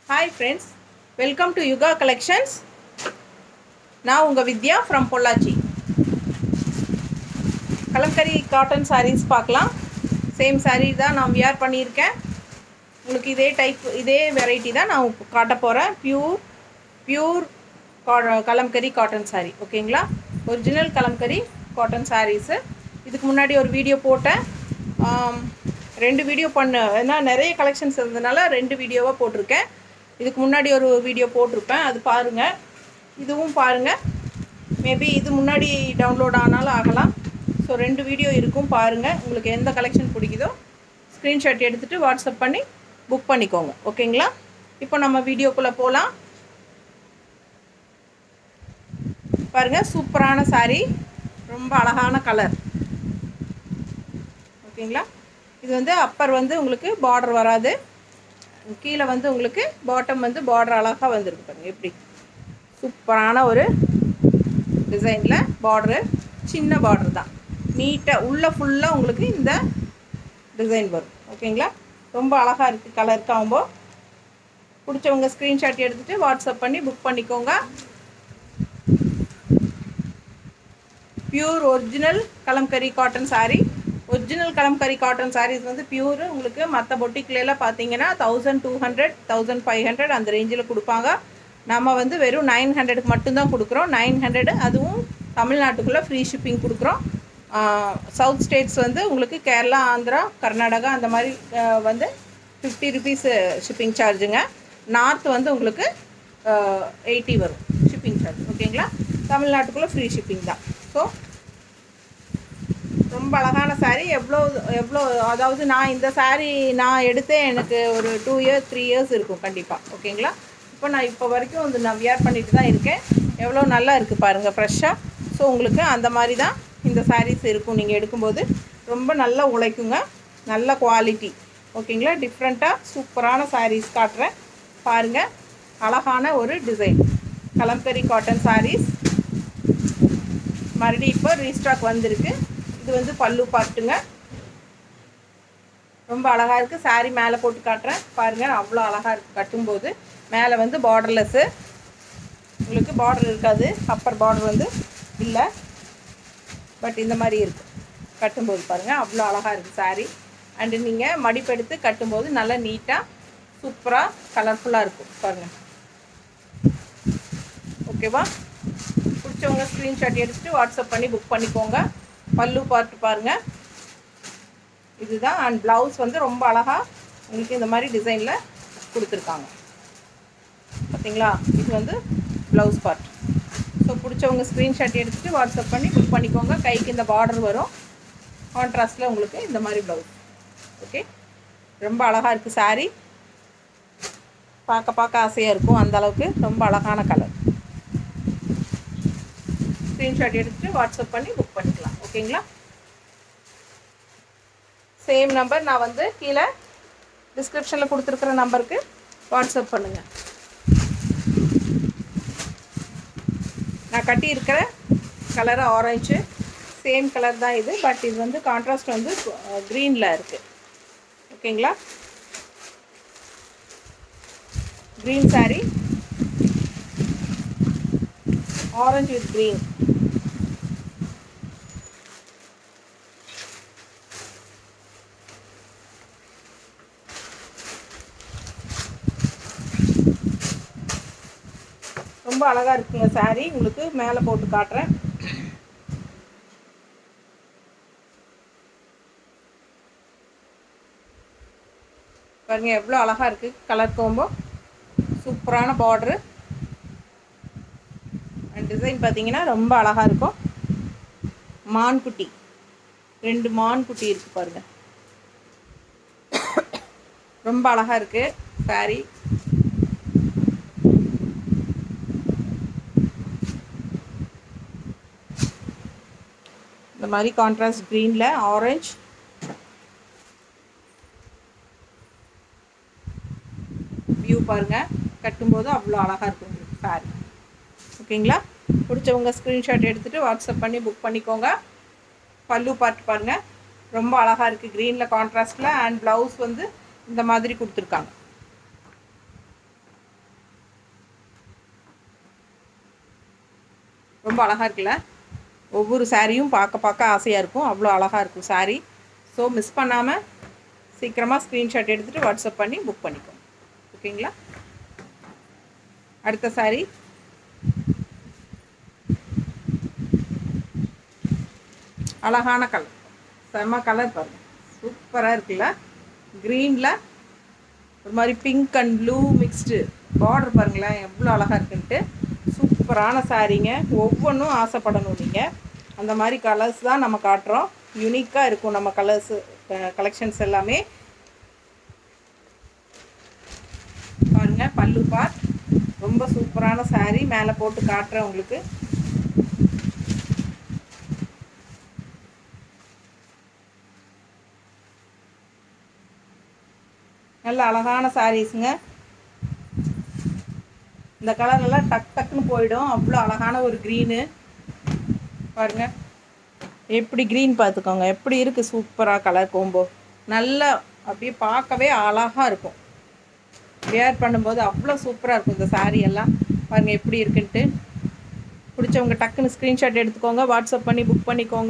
hi friends welcome to Yuga collections நான் உங்கள் Vidya from Pollachi Kalamkari cotton sarees பார்க்கலாம் சேம் saree தான் நான் வியர் பண்ணியிருக்கேன் உங்களுக்கு இதே டைப் இதே வெரைட்டி தான் நான் இப்போ காட்ட போகிறேன் pure pure Kalamkari cotton saree ஓகேங்களா ஒரிஜினல் கலம்கரி காட்டன் சாரீஸு இதுக்கு முன்னாடி ஒரு வீடியோ போட்டேன் ஆம், ரெண்டு வீடியோ பண்ண ஏன்னா நிறைய கலெக்ஷன்ஸ் இருந்ததுனால ரெண்டு வீடியோவாக போட்டிருக்கேன் இதுக்கு முன்னாடி ஒரு வீடியோ போட்டிருப்பேன் அது பாருங்கள் இதுவும் பாருங்கள் மேபி இது முன்னாடி டவுன்லோட் ஆனாலும் ஆகலாம் ஸோ ரெண்டு வீடியோ இருக்கும் பாருங்கள் உங்களுக்கு எந்த கலெக்ஷன் பிடிக்குதோ ஸ்க்ரீன்ஷாட் எடுத்துகிட்டு வாட்ஸ்அப் பண்ணி புக் பண்ணிக்கோங்க ஓகேங்களா இப்போ நம்ம வீடியோக்குள்ளே போகலாம் பாருங்கள் சூப்பரான saree ரொம்ப அழகான கலர் ஓகேங்களா இது வந்து அப்பர் வந்து உங்களுக்கு பார்டர் வராது கீழே வந்து உங்களுக்கு பாட்டம் வந்து பார்டர் அழகாக வந்திருக்கு பாருங்க எப்படி சூப்பரான ஒரு டிசைனில் பார்டரு சின்ன பார்டர் தான் நீட்டாக உள்ளே ஃபுல்லாக உங்களுக்கு இந்த டிசைன் வரும் ஓகேங்களா ரொம்ப அழகாக இருக்குது கலர் காம்போ பிடிச்சவங்க ஸ்க்ரீன்ஷாட் எடுத்துகிட்டு வாட்ஸ்அப் பண்ணி புக் பண்ணிக்கோங்க pure original Kalamkari cotton saree original Kalamkari cotton sarees வந்து பியூர் உங்களுக்கு மற்ற பொட்டிக்லாம் பார்த்தீங்கன்னா thousand two hundred thousand five hundred அந்த ரேஞ்சில் கொடுப்பாங்க நம்ம வந்து வெறும் நைன் ஹண்ட்ரடுக்கு மட்டும்தான் கொடுக்குறோம் நைன் ஹண்ட்ரடு அதுவும் தமிழ்நாட்டுக்குள்ளே ஃப்ரீ ஷிப்பிங் கொடுக்குறோம் சவுத் ஸ்டேட்ஸ் வந்து உங்களுக்கு கேரளா ஆந்திரா கர்நாடகா அந்த மாதிரி ஆஹ், வந்து ஃபிஃப்டி ருபீஸ் ஷிப்பிங் சார்ஜுங்க நார்த் வந்து உங்களுக்கு எயிட்டி வரும் ஷிப்பிங் சார்ஜ் ஓகேங்களா தமிழ்நாட்டுக்குள்ளே ஃப்ரீ ஷிப்பிங் தான் ஸோ ரொம்ப அழகான saree எவ்வளோ எவ்வளோ அதாவது நான் இந்த saree நான் எடுத்தே எனக்கு ஒரு டூ இயர்ஸ் த்ரீ இயர்ஸ் இருக்கும் கண்டிப்பாக ஓகேங்களா இப்போ நான் இப்போ வரைக்கும் வந்து நான் வியர் பண்ணிட்டு தான் இருக்கேன் எவ்வளோ நல்லா இருக்குது பாருங்கள் ஃப்ரெஷ்ஷாக ஸோ உங்களுக்கு அந்த மாதிரி தான் இந்த sarees இருக்கும் நீங்கள் எடுக்கும்போது ரொம்ப நல்லா உழைக்குங்க நல்ல குவாலிட்டி ஓகேங்களா டிஃப்ரெண்ட்டாக சூப்பரான sarees காட்டுறேன் பாருங்கள் அழகான ஒரு டிசைன் கலம்கரி காட்டன் sarees மறுபடியும் இப்போ ரீஸ்டாக் வந்திருக்கு இது வந்து பல்லு பாட்டுங்க ரொம்ப அழகாக இருக்குது saree மேலே போட்டு காட்டுறேன் பாருங்கள் அவ்வளோ அழகாக இருக்குது கட்டும்போது மேலே வந்து பார்டர்லெஸ்ஸு உங்களுக்கு பார்டர் இருக்காது அப்பர் பார்டர் வந்து இல்லை பட் இந்த மாதிரி இருக்குது கட்டும்போது பாருங்கள் அவ்வளோ அழகாக இருக்குது saree அண்டு நீங்கள் மடிப்பெடுத்து கட்டும்போது நல்லா நீட்டாக சூப்பராக கலர்ஃபுல்லாக இருக்கும் பாருங்கள் ஓகேவா பிடிச்சவங்க ஸ்க்ரீன்ஷாட் எடுத்துட்டு வாட்ஸ்அப் பண்ணி புக் பண்ணிக்கோங்க பல்லு பார்த்து பாருங்கள் இதுதான் அண்ட் ப்ளவுஸ் வந்து ரொம்ப அழகாக உங்களுக்கு இந்த மாதிரி டிசைனில் கொடுத்துருக்காங்க பார்த்தீங்களா இது வந்து ப்ளவுஸ் பார்ட் ஸோ பிடிச்சவங்க ஸ்க்ரீன்ஷாட் எடுத்துட்டு வாட்ஸ்அப் பண்ணி புக் பண்ணிக்கோங்க கைக்கு இந்த பார்டர் வரும் கான்ட்ராஸ்டில் உங்களுக்கு இந்த மாதிரி ப்ளவுஸ் ஓகே ரொம்ப அழகாக இருக்குது saree பார்க்க பார்க்க ஆசையாக இருக்கும் அந்த அளவுக்கு ரொம்ப அழகான கலர் ஸ்க்ரீன்ஷாட் எடுத்துட்டு வாட்ஸ்அப் பண்ணி புக் பண்ணிக்கலாம் ஓகேங்களா சேம் நம்பர் நான் வந்து கீழே டிஸ்கிரிப்ஷனில் கொடுத்துருக்குற நம்பருக்கு வாட்ஸ்அப் பண்ணுங்கள் நான் கட்டியிருக்கிற கலர் ஆரஞ்சு சேம் கலர் தான் இது பட் இது வந்து கான்ட்ராஸ்ட் வந்து க்ரீனில் இருக்குது ஓகேங்களா green saree orange with green ரொம்ப அழகாக இருக்குங்க saree உங்களுக்கு மேலே போட்டு காட்டுறேன் பாருங்க எவ்வளோ அழகாக இருக்குது கலர் கோம்போ சூப்பரான பார்டரு அண்ட் டிசைன் பார்த்தீங்கன்னா ரொம்ப அழகாக இருக்கும் மான்குட்டி ரெண்டு மான்குட்டி இருக்குது பாருங்க ரொம்ப அழகாக இருக்குது saree இந்த மாதிரி கான்ட்ராஸ்ட் க்ரீனில் ஆரஞ்சு வியூ பாருங்கள் கட்டும்போது அவ்வளோ அழகாக இருக்கும் உங்களுக்கு saree ஓகேங்களா பிடிச்சவங்க ஸ்க்ரீன்ஷாட் எடுத்துகிட்டு வாட்ஸ்அப் பண்ணி புக் பண்ணிக்கோங்க பல்லு பார்ட் பாருங்கள் ரொம்ப அழகாக இருக்குது க்ரீனில் கான்ட்ராஸ்டில் அண்ட் ப்ளவுஸ் வந்து இந்த மாதிரி கொடுத்துருக்காங்க ரொம்ப அழகாக இருக்குல்ல ஒவ்வொரு சாரியும் பார்க்க பார்க்க ஆசையாக இருக்கும் அவ்வளோ அழகாக இருக்கும் சாரீ ஸோ மிஸ் பண்ணாமல் சீக்கிரமாக ஸ்க்ரீன்ஷாட் எடுத்துகிட்டு வாட்ஸ்அப் பண்ணி புக் பண்ணிக்கோங்க ஓகேங்களா அடுத்த சாரீ அழகான கலர் செம்ம கலர் பாருங்க சூப்பராக இருக்குல்ல க்ரீனில் ஒரு மாதிரி pink and blue mixed border பாருங்களேன் எவ்வளோ அழகாக இருக்குன்ட்டு சூப்பரான சாரீங்க ஒவ்வொன்றும் ஆசைப்படணும் நீங்கள் அந்த மாதிரி கலர்ஸ் தான் நம்ம காட்டுறோம் யூனிக்காக இருக்கும் நம்ம கலர்ஸு கலெக்ஷன்ஸ் எல்லாமே பாருங்க பல்லு பார்ட் ரொம்ப சூப்பரான சாரீ மேலே போட்டு காட்டுறேன் உங்களுக்கு நல்ல அழகான சாரீஸுங்க இந்த கலர்லாம் டக் டக்குன்னு போயிடும் அவ்வளோ அழகான ஒரு க்ரீனு பாருங்க எப்படி க்ரீன் பார்த்துக்கோங்க எப்படி இருக்குது சூப்பராக கலர் கோம்போ நல்லா அப்படியே பார்க்கவே அழகாக இருக்கும் வேர் பண்ணும்போது அவ்வளோ சூப்பராக இருக்கும் இந்த சாரீ எல்லாம் பாருங்கள் எப்படி இருக்குன்ட்டு பிடிச்சவங்க டக்குன்னு ஸ்க்ரீன்ஷாட் எடுத்துக்கோங்க வாட்ஸ்அப் பண்ணி புக் பண்ணிக்கோங்க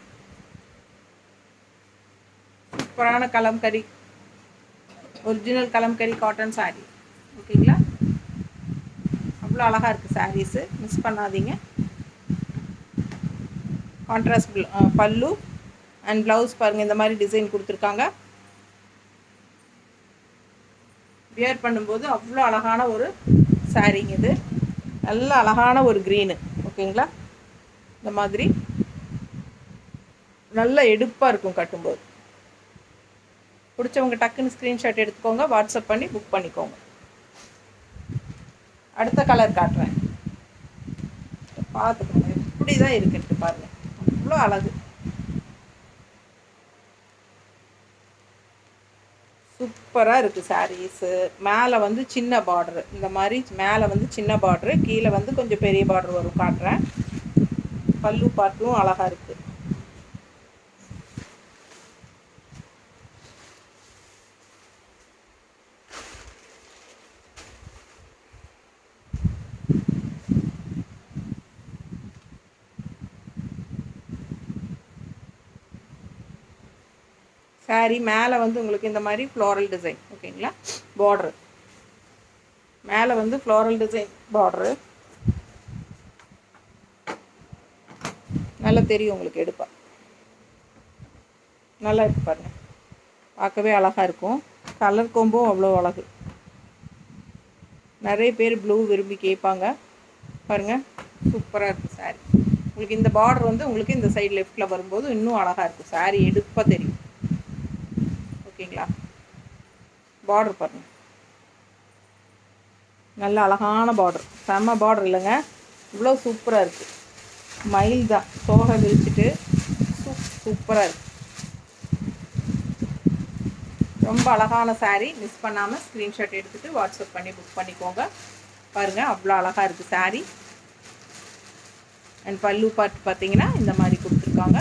சூப்பரான கலம்கரி ஒரிஜினல் கலம்கரி காட்டன் சாரீ ஓகேங்களா அவ்வளோ அழகாக இருக்குது சாரீஸு மிஸ் பண்ணாதீங்க கான்ட்ராஸ்ட் பல்லு அண்ட் ப்ளவுஸ் பாருங்கள் இந்த மாதிரி டிசைன் கொடுத்துருக்காங்க வியர் பண்ணும்போது அவ்வளோ அழகான ஒரு சாரீங்க இது நல்ல அழகான ஒரு க்ரீனு ஓகேங்களா இந்த மாதிரி நல்ல எடுப்பாக இருக்கும் கட்டும்போது பிடிச்சவங்க டக்குன்னு ஸ்க்ரீன்ஷாட் எடுத்துக்கோங்க வாட்ஸ்அப் பண்ணி புக் பண்ணிக்கோங்க அடுத்த கலர் காட்டுறேன் பார்த்துக்கோங்க எப்படி தான் இருக்குன்ட்டு பாருங்கள் அவ்வளோ அழகு சூப்பராக இருக்குது சாரீஸு மேலே வந்து சின்ன பார்டரு இந்த மாதிரி மேலே வந்து சின்ன பார்டரு கீழே வந்து கொஞ்சம் பெரிய பார்டர் வரும் காட்டுறேன் பல்லு பாட்டும் அழகாக இருக்குது சாரீ மேலே வந்து உங்களுக்கு இந்த மாதிரி ஃப்ளோரல் டிசைன் ஓகேங்களா பார்ட்ரு மேலே வந்து ஃப்ளோரல் டிசைன் பார்ட்ரு நல்லா தெரியும் உங்களுக்கு எடுப்பா நல்லா இருக்கு பாருங்க பார்க்கவே அழகாக இருக்கும் கலர் கோம்பும் அவ்வளோ அழகு நிறைய பேர் ப்ளூ விரும்பி கேட்பாங்க பாருங்கள் சூப்பராக இருக்குது சாரீ உங்களுக்கு இந்த பார்டர் வந்து உங்களுக்கு இந்த சைடு லெஃப்டில் வரும்போது இன்னும் அழகாக இருக்கும் சாரீ எடுப்பாக தெரியும் ஓகேங்களா பார்டர் பாருங்கள் நல்ல அழகான பார்டர் செம்ம பார்டர் இல்லைங்க இவ்வளோ சூப்பராக இருக்குது மயில் தான் தோகை விரிச்சிட்டு சூப் சூப்பராக இருக்குது ரொம்ப அழகான சாரீ மிஸ் பண்ணாமல் ஸ்க்ரீன்ஷாட் எடுத்துகிட்டு வாட்ஸ்அப் பண்ணி புக் பண்ணிக்கோங்க பாருங்கள் அவ்வளோ அழகாக இருக்குது சாரீ அண்ட் பல்லு பார்ட் பார்த்தீங்கன்னா இந்த மாதிரி கொடுத்துருக்காங்க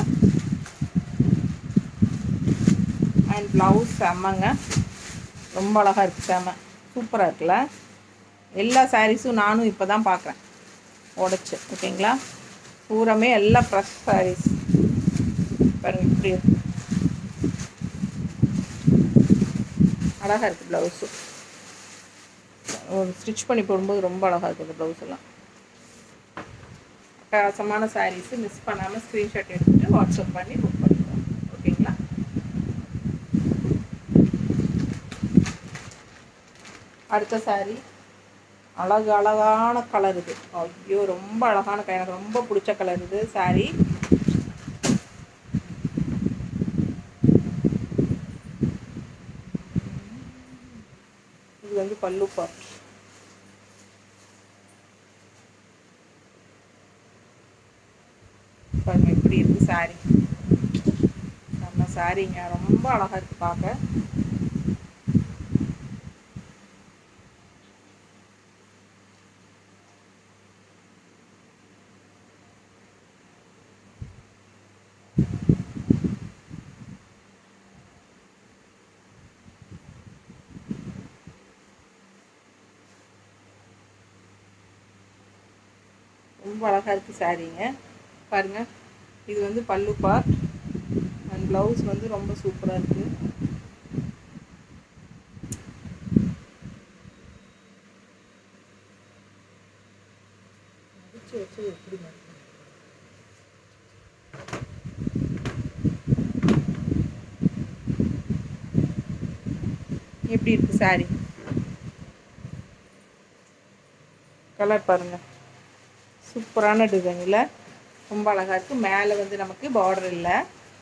அண்ட் ப்ளவுஸ் செம்மங்க ரொம்ப அழகாக இருக்குது செம்ம சூப்பராக இருக்குல்ல எல்லா சாரீஸும் நானும் இப்போ தான் பார்க்குறேன் உடச்சி ஓகேங்களா பூராமே எல்லாம் ஃப்ரெஷ் சாரீஸ் பாருங்க இப்படி இருக்கு அழகாக இருக்குது ப்ளவுஸு ஒரு ஸ்டிச் பண்ணி போடும்போது ரொம்ப அழகாக இருக்குது ப்ளவுஸ் எல்லாம் அட்டகாசமான சாரீஸு மிஸ் பண்ணாமல் ஸ்க்ரீன்ஷாட் எடுத்துகிட்டு வாட்ஸ்அப் பண்ணி புக் பண்ணிக்கோங்க ஓகேங்களா அடுத்த சாரீ அழகு அழகான கலர் இது ஐயோ ரொம்ப அழகான கலர் எனக்கு ரொம்ப பிடிச்ச கலர் இது சாரீ இது வந்து பல்லு பார்ட் பாருங்க இப்படி இருக்கு சாரீ நம்ம சாரீங்க ரொம்ப அழகா இருக்கு பார்க்க ரொம்ப ரொம்ப அழகாக இருக்குது சாரீங்க பாருங்கள் இது வந்து பல்லு பார்ட் அண்ட் ப்ளவுஸ் வந்து ரொம்ப சூப்பராக இருக்குது வச்சு வச்சு எப்படி எப்படி இருக்கு சாரி கலர் பாருங்க சூப்பரான டிசைன் இல்லை ரொம்ப அழகாக இருக்குது மேலே வந்து நமக்கு பார்டர் இல்லை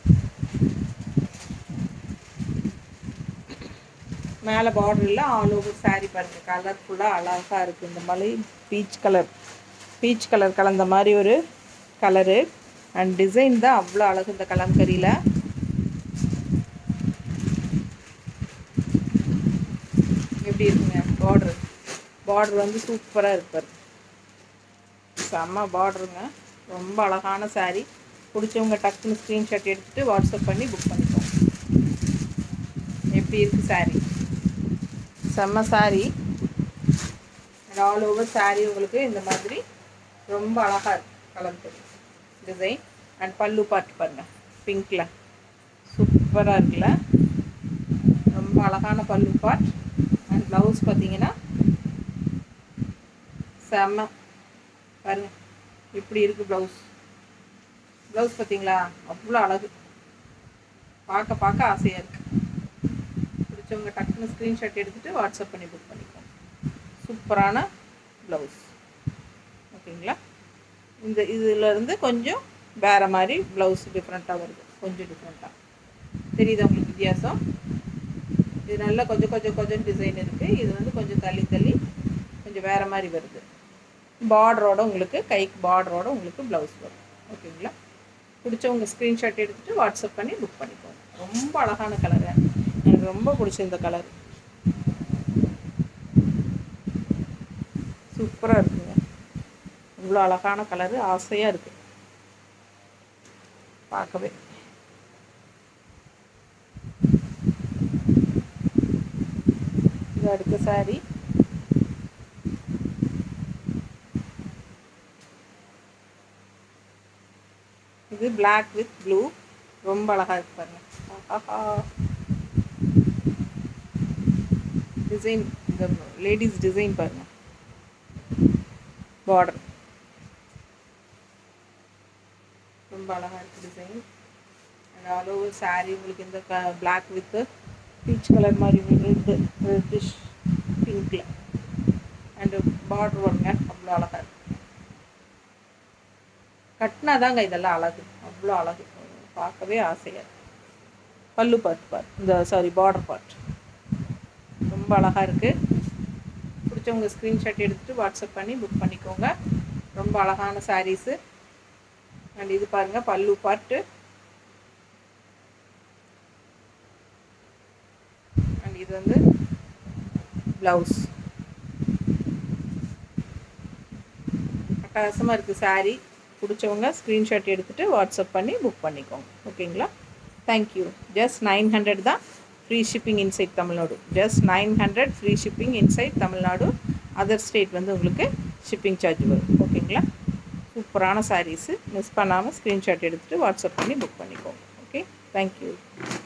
மேலே பார்டர் இல்லை ஆல் ஓவர் சாரீ பாருங்கள் கலர்ஃபுல்லாக அழகாக இருக்குது இந்த மாதிரி பீச் கலர் பீச் கலர் கலந்த மாதிரி ஒரு கலரு அண்ட் டிசைன் தான் அவ்வளோ அழகு இந்த கலம்கரியில் எப்படி இருக்குங்க பார்ட்ரு பார்ட்ரு வந்து சூப்பராக இருப்பார் செம்ம பார்ட்ருங்க ரொம்ப அழகான சாரீ பிடிச்சவங்க டக்குன்னு ஸ்க்ரீன்ஷாட் எடுத்துகிட்டு வாட்ஸ்அப் பண்ணி புக் பண்ணிக்கோங்க எப்படி இருக்குது சாரீ செம்ம saree and all over saree உங்களுக்கு இந்த மாதிரி ரொம்ப அழகாக இருக்கு colour design and pallu part பாருங்க பிங்க்கில் சூப்பராக இருக்குல்ல ரொம்ப அழகான பல்லு பார்ட் அண்ட் ப்ளவுஸ் பார்த்தீங்கன்னா செம்ம பாருங்க இப்படி இருக்குது ப்ளவுஸ் ப்ளவுஸ் பார்த்தீங்களா அவ்வளோ அழகு பார்க்க பார்க்க ஆசையாக இருக்குது பிடிச்சவங்க டக்குன்னு ஸ்க்ரீன்ஷாட் எடுத்துகிட்டு வாட்ஸ்அப் பண்ணி புக் பண்ணிக்கோங்க சூப்பரான ப்ளவுஸ் ஓகேங்களா இந்த இதிலேருந்து கொஞ்சம் வேறு மாதிரி ப்ளவுஸ் டிஃப்ரெண்ட்டாக வருது கொஞ்சம் டிஃப்ரெண்ட்டாக தெரியுதா உங்களுக்கு வித்தியாசம் இது நல்லா கொஞ்சம் கொஞ்சம் கொஞ்சம் டிசைன் இருக்குது இது வந்து கொஞ்சம் தள்ளி தள்ளி கொஞ்சம் வேறு மாதிரி வருது பார்டரோட உங்களுக்கு கைக்கு பார்டரோட உங்களுக்கு ப்ளவுஸ் வரும் ஓகேங்களா பிடிச்சவங்க ஸ்க்ரீன்ஷாட் எடுத்துகிட்டு வாட்ஸ்அப் பண்ணி புக் பண்ணிக்கோங்க ரொம்ப அழகான கலரு எனக்கு ரொம்ப பிடிச்ச இந்த கலர் சூப்பராக இருக்குங்க இவ்வளோ அழகான கலரு ஆசையாக இருக்குது பார்க்கவே இது அடுத்த சாரி இது பிளாக் வித் ப்ளூ ரொம்ப அழகாக இருக்கு பாருங்க ஆஹா டிசைன் இந்த லேடிஸ் டிசைன் பாருங்க பார்டர் ரொம்ப அழகாக இருக்குது design and all over saree உங்களுக்கு இந்த க பிளாக் வித்து பீச் கலர் மாதிரி ரெட்டு ரெட்டிஷ் பிங்க்கில் அண்டு பார்டர் வருங்க அவ்வளோ அழகாக இருக்குது கட்டினா தாங்க இதெல்லாம் அழகு அவ்வளோ அழகு பார்க்கவே ஆசையாக இருக்கு பல்லு பார்ட் பார்ட் இந்த சாரி பார்டர் பார்ட் ரொம்ப அழகாக இருக்குது பிடிச்சவங்க ஸ்க்ரீன்ஷாட் எடுத்துகிட்டு வாட்ஸ்அப் பண்ணி புக் பண்ணிக்கோங்க ரொம்ப அழகான சாரீஸு அண்ட் இது பாருங்கள் பல்லு பார்ட்டு அண்ட் இது வந்து ப்ளவுஸ் அட்டகாசமாக இருக்குது சாரீ பிடிச்சவங்க ஸ்க்ரீன்ஷாட் எடுத்துகிட்டு வாட்ஸ்அப் பண்ணி புக் பண்ணிக்கோங்க ஓகேங்களா தேங்க்யூ ஜஸ்ட் நைன் ஹண்ட்ரட் தான் free shipping inside Tamil Nadu just nine hundred free shipping inside Tamil Nadu other state வந்து உங்களுக்கு ஷிப்பிங் சார்ஜ் வரும் ஓகேங்களா சூப்பரான சாரீஸு மிஸ் பண்ணாமல் ஸ்க்ரீன்ஷாட் எடுத்துகிட்டு வாட்ஸ்அப் பண்ணி புக் பண்ணிக்கோங்க ஓகே தேங்க்யூ